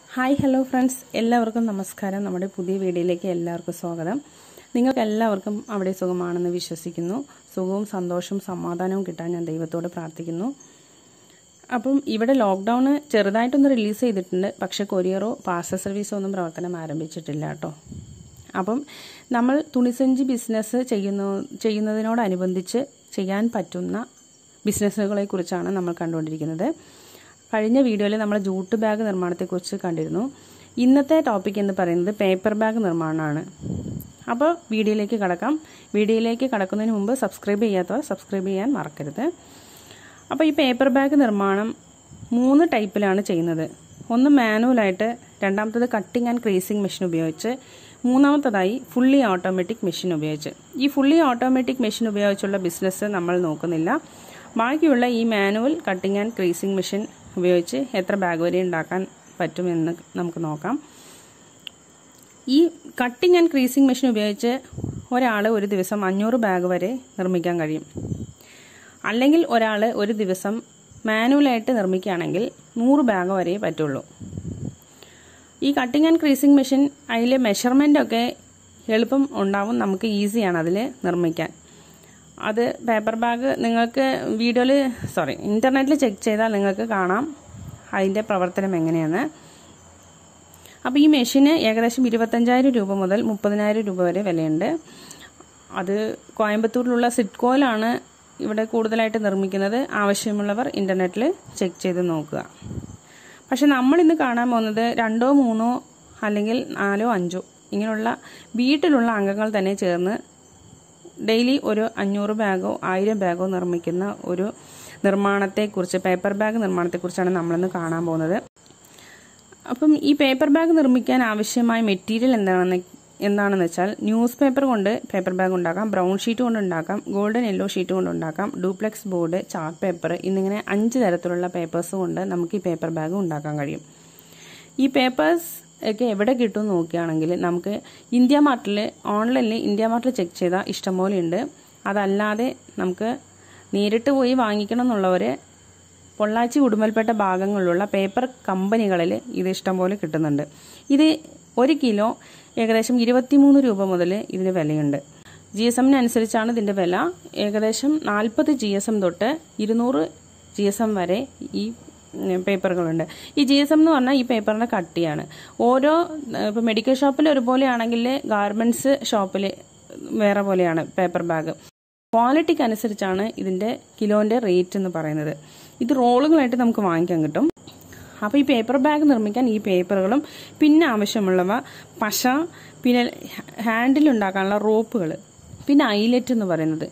hi hello friends എല്ലാവർക്കും നമസ്കാരം നമ്മുടെ പുതിയ വീഡിയോയിലേക്ക് എല്ലാവർക്കും സ്വാഗതം നിങ്ങൾക്ക് എല്ലാവർക്കും അവിടെ സുഖമാണെന്ന് വിശ്വസിക്കുന്നു സുഖവും സന്തോഷവും സമാധാനവും കിട്ടാൻ ഞാൻ ദൈവത്തോട് പ്രാർത്ഥിക്കുന്നു അപ്പം ഇവിടെ ലോക്ക്ഡൗൺ ചെറുതായിട്ടൊന്ന് റിലീസ് ചെയ്തിട്ടുണ്ട് പക്ഷേ കൊറിയറോ പാർസൽ സർവീസോ ഒന്നും പ്രവർത്തനം ആരംഭിച്ചിട്ടില്ല കേട്ടോ അപ്പം നമ്മൾ തുണിസഞ്ചി ബിസിനസ് ചെയ്യുന്ന ചെയ്യുന്നതിനോടനുബന്ധിച്ച് ചെയ്യാൻ പറ്റുന്ന ബിസിനസ്സുകളെ കുറിച്ചാണ് നമ്മൾ കണ്ടുകൊണ്ടിരിക്കുന്നത് കഴിഞ്ഞ വീഡിയോയിൽ നമ്മൾ ജൂട്ട് ബാഗ് നിർമ്മാണത്തെക്കുറിച്ച് കണ്ടിരുന്നു ഇന്നത്തെ ടോപ്പിക് എന്ന് പറയുന്നത് പേപ്പർ ബാഗ് നിർമ്മാണമാണ് അപ്പോൾ വീഡിയോയിലേക്ക് കടക്കാം വീഡിയോയിലേക്ക് കടക്കുന്നതിന് മുമ്പ് സബ്സ്ക്രൈബ് ചെയ്യാത്തവർ സബ്സ്ക്രൈബ് ചെയ്യാൻ മറക്കരുത് അപ്പോൾ ഈ പേപ്പർ ബാഗ് നിർമ്മാണം മൂന്ന് ടൈപ്പിലാണ് ചെയ്യുന്നത് ഒന്ന് മാനുവലായിട്ട് രണ്ടാമത്തത് കട്ടിംഗ് ആൻഡ് ക്രീസിംഗ് മെഷീൻ ഉപയോഗിച്ച് മൂന്നാമത്തതായി ഫുള്ളി ഓട്ടോമാറ്റിക് മെഷീൻ ഉപയോഗിച്ച് ഈ ഫുള്ളി ഓട്ടോമാറ്റിക് മെഷീൻ ഉപയോഗിച്ചുള്ള ബിസിനസ് നമ്മൾ നോക്കുന്നില്ല ബാക്കിയുള്ള ഈ manual cutting and creasing machine ഉപയോഗിച്ച് എത്ര ബാഗ് വരെ ഉണ്ടാക്കാൻ പറ്റുമെന്ന് നമുക്ക് നോക്കാം ഈ കട്ടിംഗ് ആൻഡ് ക്രീസിംഗ് മെഷീൻ ഉപയോഗിച്ച് ഒരാൾ ഒരു ദിവസം അഞ്ഞൂറ് ബാഗ് വരെ നിർമ്മിക്കാൻ കഴിയും അല്ലെങ്കിൽ ഒരാൾ ഒരു ദിവസം മാനുവലായിട്ട് നിർമ്മിക്കുകയാണെങ്കിൽ നൂറ് ബാഗ് വരെ പറ്റുള്ളൂ ഈ കട്ടിംഗ് ആൻഡ് ക്രീസിംഗ് മെഷീൻ അതിൽ മെഷർമെൻ്റ് ഒക്കെ എളുപ്പം ഉണ്ടാവും നമുക്ക് ഈസിയാണ് അതിൽ നിർമ്മിക്കാൻ അത് പേപ്പർ ബാഗ് നിങ്ങൾക്ക് വീഡിയോയിൽ സോറി ഇൻ്റർനെറ്റിൽ ചെക്ക് ചെയ്താൽ നിങ്ങൾക്ക് കാണാം അതിൻ്റെ പ്രവർത്തനം എങ്ങനെയാണ് അപ്പോൾ ഈ മെഷീന് ഏകദേശം ഇരുപത്തഞ്ചായിരം രൂപ മുതൽ മുപ്പതിനായിരം രൂപ വരെ വിലയുണ്ട് അത് കോയമ്പത്തൂരിലുള്ള സിഡ്കോയിലാണ് ഇവിടെ കൂടുതലായിട്ട് നിർമ്മിക്കുന്നത് ആവശ്യമുള്ളവർ ഇൻ്റർനെറ്റിൽ ചെക്ക് ചെയ്ത് നോക്കുക പക്ഷെ നമ്മളിന്ന് കാണാൻ പോകുന്നത് രണ്ടോ മൂന്നോ അല്ലെങ്കിൽ നാലോ അഞ്ചോ ഇങ്ങനെയുള്ള വീട്ടിലുള്ള അംഗങ്ങൾ തന്നെ ചേർന്ന് ഡെയിലി ഒരു അഞ്ഞൂറ് ബാഗോ ആയിരം ബാഗോ നിർമ്മിക്കുന്ന ഒരു നിർമ്മാണത്തെക്കുറിച്ച് പേപ്പർ ബാഗ് നിർമ്മാണത്തെക്കുറിച്ചാണ് നമ്മളിന്ന് കാണാൻ പോകുന്നത് അപ്പം ഈ പേപ്പർ ബാഗ് നിർമ്മിക്കാൻ ആവശ്യമായ മെറ്റീരിയൽ എന്താണെന്ന് എന്താണെന്ന് വെച്ചാൽ ന്യൂസ് പേപ്പർ കൊണ്ട് പേപ്പർ ബാഗ് ഉണ്ടാക്കാം ബ്രൗൺ ഷീറ്റ് കൊണ്ട് ഉണ്ടാക്കാം ഗോൾഡൻ യെല്ലോ ഷീറ്റ് കൊണ്ട് ഉണ്ടാക്കാം ഡ്യൂപ്ലെക്സ് ബോർഡ് ചാർട്ട് പേപ്പർ എന്നിങ്ങനെ അഞ്ച് തരത്തിലുള്ള പേപ്പേഴ്സ് കൊണ്ട് നമുക്ക് ഈ പേപ്പർ ബാഗ് ഉണ്ടാക്കാൻ കഴിയും ഈ പേപ്പേഴ്സ് ഒക്കെ എവിടെ കിട്ടും നോക്കുകയാണെങ്കിൽ നമുക്ക് ഇന്ത്യ മാർട്ടിൽ ഓൺലൈനിൽ ഇന്ത്യ മാർട്ടിൽ ചെക്ക് ചെയ്താൽ ഇഷ്ടംപോലെ ഉണ്ട് അതല്ലാതെ നമുക്ക് നേരിട്ട് പോയി വാങ്ങിക്കണം എന്നുള്ളവർ പൊള്ളാച്ചി ഉടുമ്പൽപ്പെട്ട ഭാഗങ്ങളിലുള്ള പേപ്പർ കമ്പനികളിൽ ഇത് ഇഷ്ടംപോലെ കിട്ടുന്നുണ്ട് ഇത് ഒരു കിലോ ഏകദേശം ഇരുപത്തിമൂന്ന് രൂപ മുതൽ ഇതിന് വിലയുണ്ട് ജി എസ് എമ്മിനനുസരിച്ചാണ് ഇതിൻ്റെ വില ഏകദേശം നാൽപ്പത് ജി എസ് എം തൊട്ട് ഇരുന്നൂറ് ജി എസ് എം വരെ ഈ പേപ്പറുകളുണ്ട് ഈ ജി എസ് എം എന്ന് പറഞ്ഞാൽ ഈ പേപ്പറിൻ്റെ കട്ടിയാണ് ഓരോ ഇപ്പോൾ മെഡിക്കൽ ഷോപ്പിൽ ഒരുപോലെ ആണെങ്കിൽ ഗാർമെൻറ്റ്സ് ഷോപ്പിൽ വേറെ പോലെയാണ് പേപ്പർ ബാഗ് ക്വാളിറ്റിക്ക് അനുസരിച്ചാണ് ഇതിൻ്റെ കിലോൻ്റെ റേറ്റ് എന്ന് പറയുന്നത് ഇത് റോളുകളായിട്ട് നമുക്ക് വാങ്ങിക്കാൻ കിട്ടും അപ്പോൾ ഈ പേപ്പർ ബാഗ് നിർമ്മിക്കാൻ ഈ പേപ്പറുകളും പിന്നെ ആവശ്യമുള്ളവ പശ പിന്നെ ഹാൻഡിൽ ഉണ്ടാക്കാനുള്ള റോപ്പുകൾ പിന്നെ ഐലറ്റ് എന്ന് പറയുന്നത്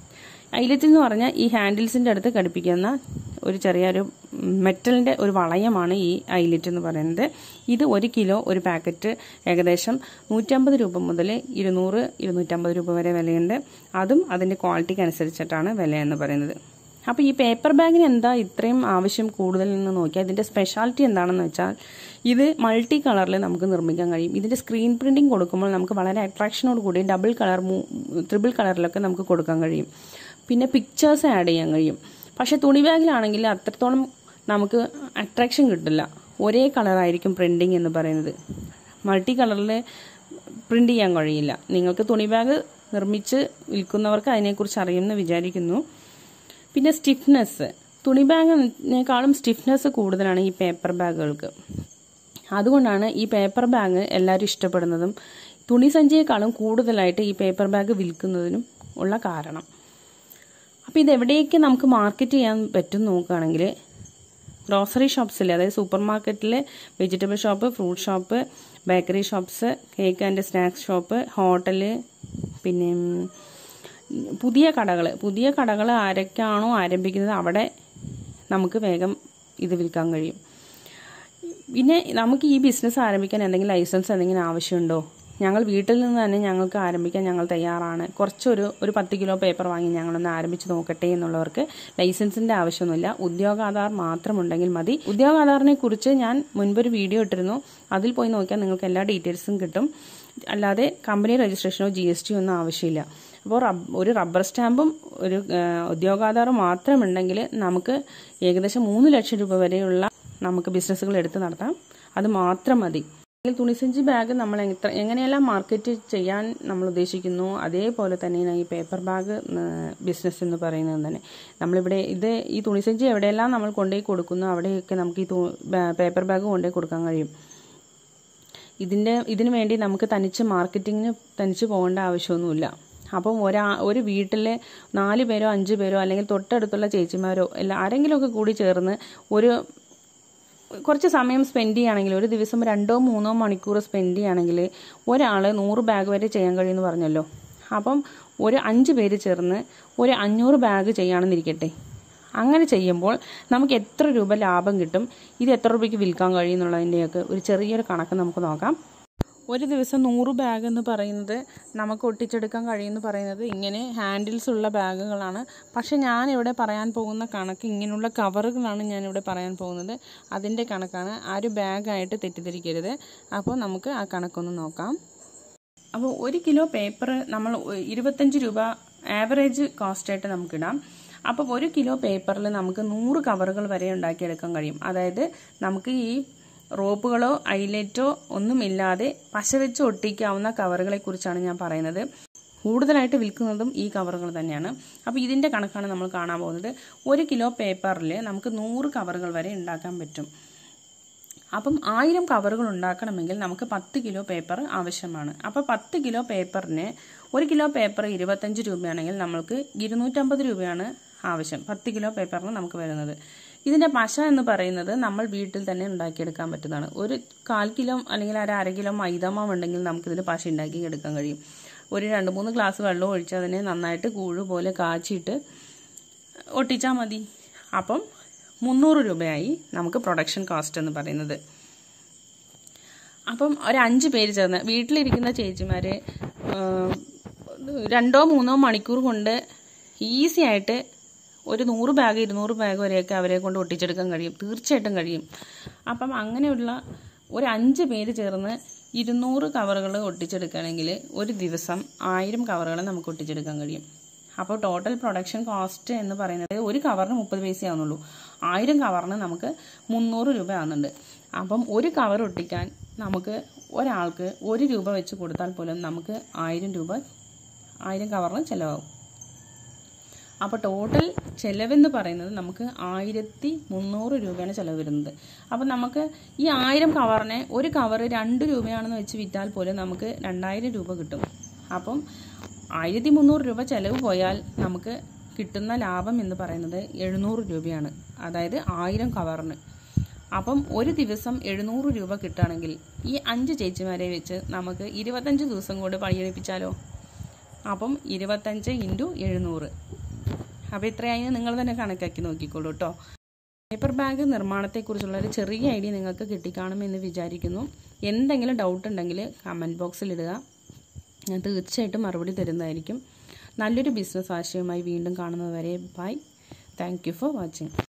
ഐലറ്റ് എന്ന് പറഞ്ഞാൽ ഈ ഹാൻഡിൽസിൻ്റെ അടുത്ത് ഘടിപ്പിക്കുന്ന ഒരു ചെറിയൊരു മെറ്റലിൻ്റെ ഒരു വളയമാണ് ഈ ഐലറ്റ് എന്ന് പറയുന്നത് ഇത് ഒരു കിലോ ഒരു പാക്കറ്റ് ഏകദേശം നൂറ്റമ്പത് രൂപ മുതൽ ഇരുന്നൂറ് ഇരുന്നൂറ്റമ്പത് രൂപ വരെ വിലയുണ്ട് അതും അതിൻ്റെ ക്വാളിറ്റിക്ക് അനുസരിച്ചിട്ടാണ് വില എന്ന് പറയുന്നത് അപ്പോൾ ഈ പേപ്പർ ബാഗിന് എന്താ ഇത്രയും ആവശ്യം കൂടുതൽ എന്ന് നോക്കിയാൽ ഇതിൻ്റെ സ്പെഷ്യാലിറ്റി എന്താണെന്ന് വെച്ചാൽ ഇത് മൾട്ടി കളറിൽ നമുക്ക് നിർമ്മിക്കാൻ കഴിയും ഇതിൻ്റെ സ്ക്രീൻ പ്രിൻറ്റിങ് കൊടുക്കുമ്പോൾ നമുക്ക് വളരെ അട്രാക്ഷനോട് കൂടി ഡബിൾ കളർ ത്രിബിൾ കളറിലൊക്കെ നമുക്ക് കൊടുക്കാൻ കഴിയും പിന്നെ പിക്ചേഴ്സ് ആഡ് ചെയ്യാൻ കഴിയും പക്ഷെ തുണി ബാഗിലാണെങ്കിൽ അത്രത്തോളം നമുക്ക് അട്രാക്ഷൻ കിട്ടില്ല ഒരേ കളറായിരിക്കും പ്രിൻറ്റിങ് എന്ന് പറയുന്നത് മൾട്ടി കളറിൽ പ്രിൻ്റ് ചെയ്യാൻ കഴിയില്ല നിങ്ങൾക്ക് തുണി ബാഗ് നിർമ്മിച്ച് വിൽക്കുന്നവർക്ക് അതിനെക്കുറിച്ച് അറിയുമെന്ന് വിചാരിക്കുന്നു പിന്നെ സ്റ്റിഫ്നെസ് തുണി ബാഗിനേക്കാളും സ്റ്റിഫ്നെസ് കൂടുതലാണ് ഈ പേപ്പർ ബാഗുകൾക്ക് അതുകൊണ്ടാണ് ഈ പേപ്പർ ബാഗ് എല്ലാവരും ഇഷ്ടപ്പെടുന്നതും തുണി സഞ്ചിയേക്കാളും കൂടുതലായിട്ട് ഈ പേപ്പർ ബാഗ് വിൽക്കുന്നതിനും ഉള്ള കാരണം അപ്പോൾ ഇത് എവിടെയൊക്കെ നമുക്ക് മാർക്കറ്റ് ചെയ്യാൻ പറ്റും നോക്കുകയാണെങ്കിൽ ഗ്രോസറി ഷോപ്സിൽ അതായത് സൂപ്പർ മാർക്കറ്റിൽ vegetable shop fruit shop bakery shops cake and snacks shop hotel പിന്നെ പുതിയ കടകൾ പുതിയ കടകൾ ആരൊക്കെയാണോ ആരംഭിക്കുന്നത് അവിടെ നമുക്ക് വേഗം ഇത് വിൽക്കാൻ കഴിയും പിന്നെ നമുക്ക് ഈ ബിസിനസ് ആരംഭിക്കാൻ എന്തെങ്കിലും ലൈസൻസ് എന്തെങ്കിലും ആവശ്യമുണ്ടോ ഞങ്ങൾ വീട്ടിൽ നിന്ന് തന്നെ ഞങ്ങൾക്ക് ആരംഭിക്കാൻ ഞങ്ങൾ തയ്യാറാണ് കുറച്ചൊരു ഒരു പത്ത് കിലോ പേപ്പർ വാങ്ങി ഞങ്ങളൊന്ന് ആരംഭിച്ച് നോക്കട്ടെ എന്നുള്ളവർക്ക് ലൈസൻസിന്റെ ആവശ്യമൊന്നുമില്ല ഉദ്യോഗാധാർ മാത്രമുണ്ടെങ്കിൽ മതി ഉദ്യോഗാധാറിനെ കുറിച്ച് ഞാൻ മുൻപൊരു വീഡിയോ ഇട്ടിരുന്നു അതിൽ പോയി നോക്കിയാൽ നിങ്ങൾക്ക് എല്ലാ ഡീറ്റെയിൽസും കിട്ടും അല്ലാതെ കമ്പനി രജിസ്ട്രേഷനോ ജി എസ് ടി ഒന്നും ആവശ്യമില്ല അപ്പോൾ ഒരു റബ്ബർ സ്റ്റാമ്പും ഒരു ഉദ്യോഗാധാറും മാത്രമുണ്ടെങ്കിൽ നമുക്ക് ഏകദേശം മൂന്ന് ലക്ഷം രൂപ വരെയുള്ള നമുക്ക് ബിസിനസ്സുകൾ എടുത്ത് നടത്താം അത് മാത്രം മതി അല്ലെങ്കിൽ തുണിസഞ്ചി ബാഗ് നമ്മൾ എത്ര എങ്ങനെയെല്ലാം മാർക്കറ്റ് ചെയ്യാൻ നമ്മൾ ഉദ്ദേശിക്കുന്നു അതേപോലെ തന്നെയാണ് ഈ പേപ്പർ ബാഗ് ബിസിനസ് എന്ന് പറയുന്നത് തന്നെ നമ്മളിവിടെ ഇത് ഈ തുണിസഞ്ചി എവിടെയെല്ലാം നമ്മൾ കൊണ്ടുപോയി കൊടുക്കുന്നു അവിടെയൊക്കെ നമുക്ക് ഈ പേപ്പർ ബാഗ് കൊണ്ടുപോയി കൊടുക്കാൻ കഴിയും ഇതിൻ്റെ ഇതിനു വേണ്ടി നമുക്ക് തനിച്ച് മാർക്കറ്റിങ്ങിന് തനിച്ച് പോകേണ്ട ആവശ്യമൊന്നുമില്ല അപ്പം ഒരാ ഒരു വീട്ടിലെ നാല് പേരോ അഞ്ച് പേരോ അല്ലെങ്കിൽ തൊട്ടടുത്തുള്ള ചേച്ചിമാരോ എല്ലാ ആരെങ്കിലുമൊക്കെ കൂടി ചേർന്ന് ഒരു കുറച്ച് സമയം സ്പെൻഡ് ചെയ്യുകയാണെങ്കിൽ ഒരു ദിവസം രണ്ടോ മൂന്നോ മണിക്കൂർ സ്പെൻഡ് ചെയ്യുകയാണെങ്കിൽ ഒരാൾ നൂറ് ബാഗ് വരെ ചെയ്യാൻ കഴിയുമെന്ന് പറഞ്ഞല്ലോ അപ്പം ഒരു അഞ്ച് പേര് ചേർന്ന് ഒരു അഞ്ഞൂറ് ബാഗ് ചെയ്യുകയാണെന്നിരിക്കട്ടെ അങ്ങനെ ചെയ്യുമ്പോൾ നമുക്ക് എത്ര രൂപ ലാഭം കിട്ടും ഇത് എത്ര രൂപയ്ക്ക് വിൽക്കാൻ കഴിയും എന്നുള്ളതിൻ്റെയൊക്കെ ഒരു ചെറിയൊരു കണക്ക് നമുക്ക് നോക്കാം ഒരു ദിവസം നൂറ് ബാഗ് എന്ന് പറയുന്നത് നമുക്ക് ഒട്ടിച്ചെടുക്കാൻ കഴിയുമെന്ന് പറയുന്നത് ഇങ്ങനെ ഹാൻഡിൽസ് ഉള്ള ബാഗുകളാണ് പക്ഷെ ഞാനിവിടെ പറയാൻ പോകുന്ന കണക്ക് ഇങ്ങനെയുള്ള കവറുകളാണ് ഞാനിവിടെ പറയാൻ പോകുന്നത് അതിൻ്റെ കണക്കാണ് ആരും ബാഗായിട്ട് തെറ്റിദ്ധരിക്കരുത് അപ്പോൾ നമുക്ക് ആ കണക്കൊന്ന് നോക്കാം അപ്പോൾ ഒരു കിലോ പേപ്പർ നമ്മൾ ഇരുപത്തഞ്ച് രൂപ ആവറേജ് കോസ്റ്റായിട്ട് നമുക്കിടാം അപ്പോൾ ഒരു കിലോ പേപ്പറിൽ നമുക്ക് നൂറ് കവറുകൾ വരെ ഉണ്ടാക്കിയെടുക്കാൻ കഴിയും അതായത് നമുക്ക് ഈ റോപ്പുകളോ ഐലറ്റോ ഒന്നുമില്ലാതെ പശ വെച്ച് ഒട്ടിക്കാവുന്ന കവറുകളെ കുറിച്ചാണ് ഞാൻ പറയുന്നത് കൂടുതലായിട്ട് വിൽക്കുന്നതും ഈ കവറുകൾ തന്നെയാണ് അപ്പോൾ ഇതിൻ്റെ കണക്കാണ് നമ്മൾ കാണാൻ പോകുന്നത് ഒരു കിലോ പേപ്പറിൽ നമുക്ക് നൂറ് കവറുകൾ വരെ ഉണ്ടാക്കാൻ പറ്റും അപ്പം ആയിരം കവറുകൾ ഉണ്ടാക്കണമെങ്കിൽ നമുക്ക് പത്ത് കിലോ പേപ്പർ ആവശ്യമാണ് അപ്പോൾ പത്ത് കിലോ പേപ്പറിന് ഒരു കിലോ പേപ്പർ ഇരുപത്തഞ്ച് രൂപയാണെങ്കിൽ നമ്മൾക്ക് ഇരുന്നൂറ്റമ്പത് രൂപയാണ് ആവശ്യം പത്ത് കിലോ പേപ്പറിന് നമുക്ക് വരുന്നത് ഇതിൻ്റെ പശ എന്ന് പറയുന്നത് നമ്മൾ വീട്ടിൽ തന്നെ ഉണ്ടാക്കിയെടുക്കാൻ പറ്റുന്നതാണ് ഒരു കാൽ കിലോ അല്ലെങ്കിൽ ഒരു അര കിലോ മൈദമാവ് ഉണ്ടെങ്കിൽ നമുക്കിതിന് പശ ഉണ്ടാക്കി എടുക്കാൻ കഴിയും ഒരു രണ്ട് മൂന്ന് ഗ്ലാസ് വെള്ളം ഒഴിച്ച് അതിനെ നന്നായിട്ട് കൂഴ് പോലെ കാച്ചിട്ട് ഒട്ടിച്ചാൽ മതി അപ്പം മുന്നൂറ് രൂപയായി നമുക്ക് പ്രൊഡക്ഷൻ കോസ്റ്റ് എന്ന് പറയുന്നത് അപ്പം ഒരു അഞ്ച് പേര് ചേർന്ന് വീട്ടിലിരിക്കുന്ന ചേച്ചിമാർ രണ്ടോ മൂന്നോ മണിക്കൂർ കൊണ്ട് ഈസി ആയിട്ട് ഒരു നൂറ് ബാഗ് ഇരുന്നൂറ് ബാഗ് വരെയൊക്കെ അവരെ കൊണ്ട് ഒട്ടിച്ചെടുക്കാൻ കഴിയും തീർച്ചയായിട്ടും കഴിയും അപ്പം അങ്ങനെയുള്ള ഒരു അഞ്ച് പേര് ചേർന്ന് ഇരുന്നൂറ് കവറുകൾ ഒട്ടിച്ചെടുക്കുകയാണെങ്കിൽ ഒരു ദിവസം ആയിരം കവറുകൾ നമുക്ക് ഒട്ടിച്ചെടുക്കാൻ കഴിയും അപ്പോൾ ടോട്ടൽ പ്രൊഡക്ഷൻ കോസ്റ്റ് എന്ന് പറയുന്നത് ഒരു കവറിന് മുപ്പത് പൈസ ആവുന്നുള്ളൂ ആയിരം കവറിന് നമുക്ക് മുന്നൂറ് രൂപ ആവുന്നുണ്ട് അപ്പം ഒരു കവർ ഒട്ടിക്കാൻ നമുക്ക് ഒരാൾക്ക് ഒരു രൂപ വെച്ച് കൊടുത്താൽ പോലും നമുക്ക് ആയിരം രൂപ ആയിരം കവറിന് ചിലവാകും അപ്പോൾ ടോട്ടൽ ചിലവെന്ന് പറയുന്നത് നമുക്ക് ആയിരത്തി മുന്നൂറ് രൂപയാണ് ചിലവ് വരുന്നത് അപ്പോൾ നമുക്ക് ഈ ആയിരം കവറിനെ ഒരു കവർ രണ്ട് രൂപയാണെന്ന് വെച്ച് വിറ്റാൽ പോലും നമുക്ക് രണ്ടായിരം രൂപ കിട്ടും അപ്പം ആയിരത്തി മുന്നൂറ് രൂപ ചിലവ് പോയാൽ നമുക്ക് കിട്ടുന്ന ലാഭം എന്ന് പറയുന്നത് എഴുന്നൂറ് രൂപയാണ് അതായത് ആയിരം കവറിന് അപ്പം ഒരു ദിവസം എഴുന്നൂറ് രൂപ കിട്ടുകയാണെങ്കിൽ ഈ അഞ്ച് ചേച്ചിമാരെ വെച്ച് നമുക്ക് ഇരുപത്തഞ്ച് ദിവസം കൊണ്ട് പണിയെടുപ്പിച്ചാലോ അപ്പം ഇരുപത്തഞ്ച് ഇൻറ്റു എഴുന്നൂറ് അപ്പോൾ ഇത്രയായി നിങ്ങൾ തന്നെ കണക്കാക്കി നോക്കിക്കോളൂ കേട്ടോ പേപ്പർ ബാഗ് നിർമ്മാണത്തെക്കുറിച്ചുള്ള ഒരു ചെറിയ ഐഡിയ നിങ്ങൾക്ക് കിട്ടിക്കാണുമെന്ന് വിചാരിക്കുന്നു എന്തെങ്കിലും ഡൗട്ട് ഉണ്ടെങ്കിൽ കമൻറ്റ് ബോക്സിൽ ഇടുക ഞാൻ തീർച്ചയായിട്ടും മറുപടി തരുന്നതായിരിക്കും നല്ലൊരു ബിസിനസ് ആശയവുമായി വീണ്ടും കാണുന്നതുവരെ bye thank you for watching